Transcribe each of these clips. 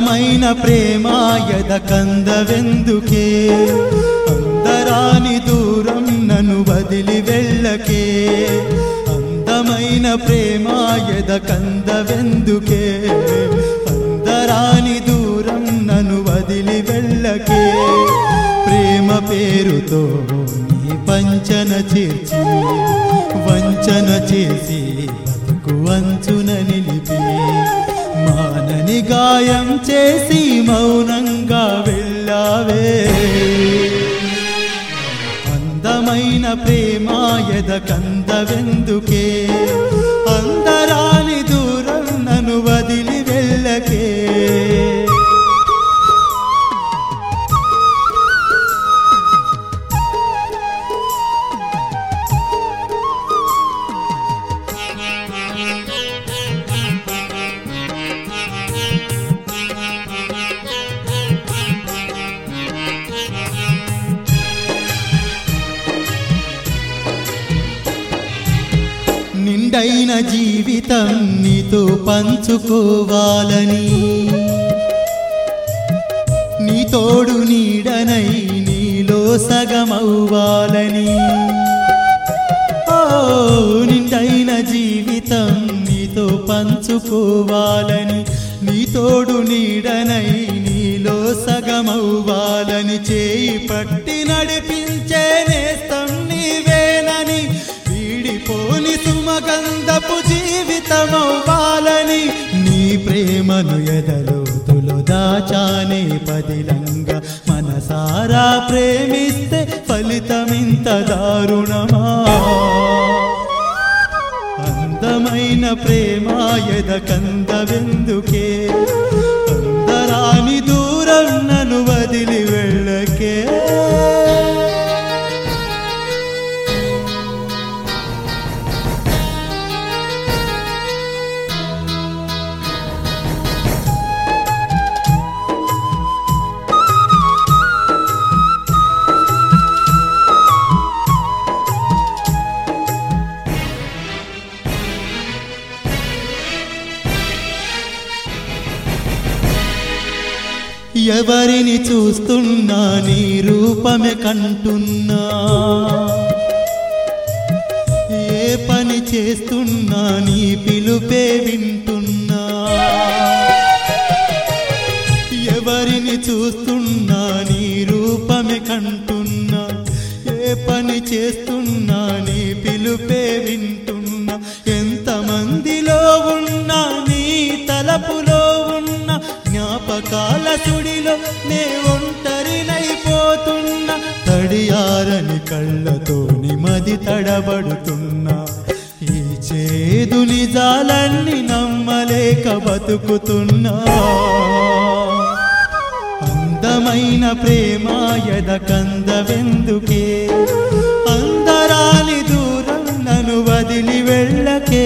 అందమైన ప్రేమాయద కందవెందుకే అందరాని దూరం నన్ను వదిలి వెళ్ళకే అందమైన ప్రేమాయద కందవెందుకే అందరాని దూరం నన్ను వదిలి వెళ్ళకే ప్రేమ పేరుతో నీ పంచన చేర్చి వంచన చేసి బతుకు అంచున నిలిపి మానని గాయం చేసి మౌనంగా వెళ్ళావే అందమైన ప్రేమాయద కందవెందుకే అందరాని దూరం నన్ను వదిలి వెళ్ళకే నిండైన జీవితం నీతో పంచుకోవాలని నీ తోడు నీడనై నీలో సగమవ్వాలని ఓ నిండైన జీవితం నీతో పంచుకోవాలని నీ తోడు నీడనై నీలో సగమవ్వాలని చేయి పట్టి నడిపించే నేస్తం నీవేనని వీడిపోని సుమగంధపు జీవితమవ్వాలని నీ ప్రేమను ఎదలోతులు దాచానే పదిలంగా మనసారా ప్రేమిస్తే ఫలితమింత దారుణమా అందమైన ప్రేమాయద కందవెందుకే అందరాని దూరం నన్ను వదిలి వెళ్ళకే ఎవరిని చూస్తున్నా నీ రూపమే కంటున్నా ఏ పని చేస్తున్నా నీ పిలుపే వింటున్నా ఎవరిని చూస్తున్నా నీ రూపమే కంటున్నా ఏ పని చేస్తున్నా నీ పిలుపే వింటున్నా ఎంతమందిలో ఉన్నా నీ తలపులో ఉన్న జ్ఞాపకాల సుడిలో నే ఒంటరినైపోతున్నా తడియారని కళ్ళతో నిమది తడబడుతున్నా ఈ చేదు నిజాలన్నీ నమ్మలేక బతుకుతున్నా అందమైన ప్రేమాయద కందవెందుకే అందరాని దూరం నన్ను వదిలి వెళ్ళకే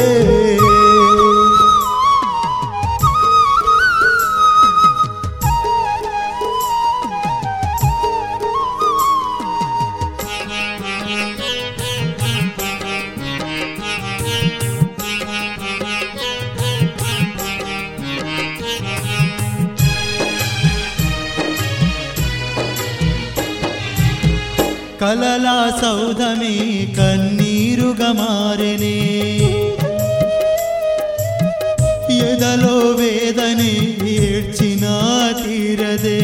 కలలా సౌధమే కన్నీరుగా మారెనే ఎదలో వేదనే ఏడ్చినా తీరదే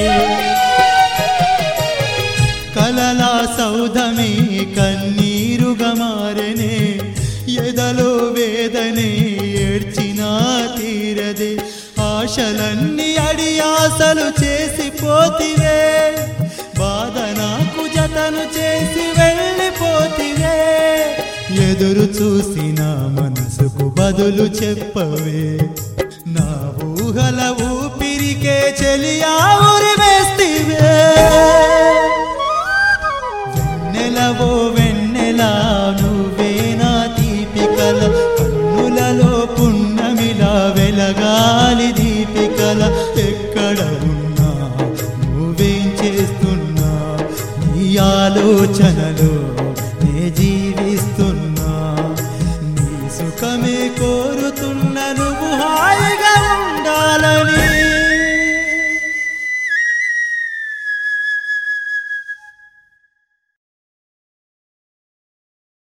కలలా సౌధమే కన్నీరుగా మారెనే ఎదలో వేదనే ఏడ్చినా తీరదే ఆశలన్నీ అడి ఆశలు చేసి పోతివే బాధ నాకు జతను చేసి వెళ్ళిపోతివే ఎదురు చూసిన మనసుకు బదులు చెప్పవే నా ఊహల ఊపిరికే చెలియా ఊరి వేస్తివే వెన్నెలవో వెన్నెలా నువ్వే నా దీపికల కన్నులలో పున్నమిలా వెలగాలి దీపికల ఎక్కడ ఉన్నా నువ్వేం చేస్తున్నా నీ ఆలోచనలో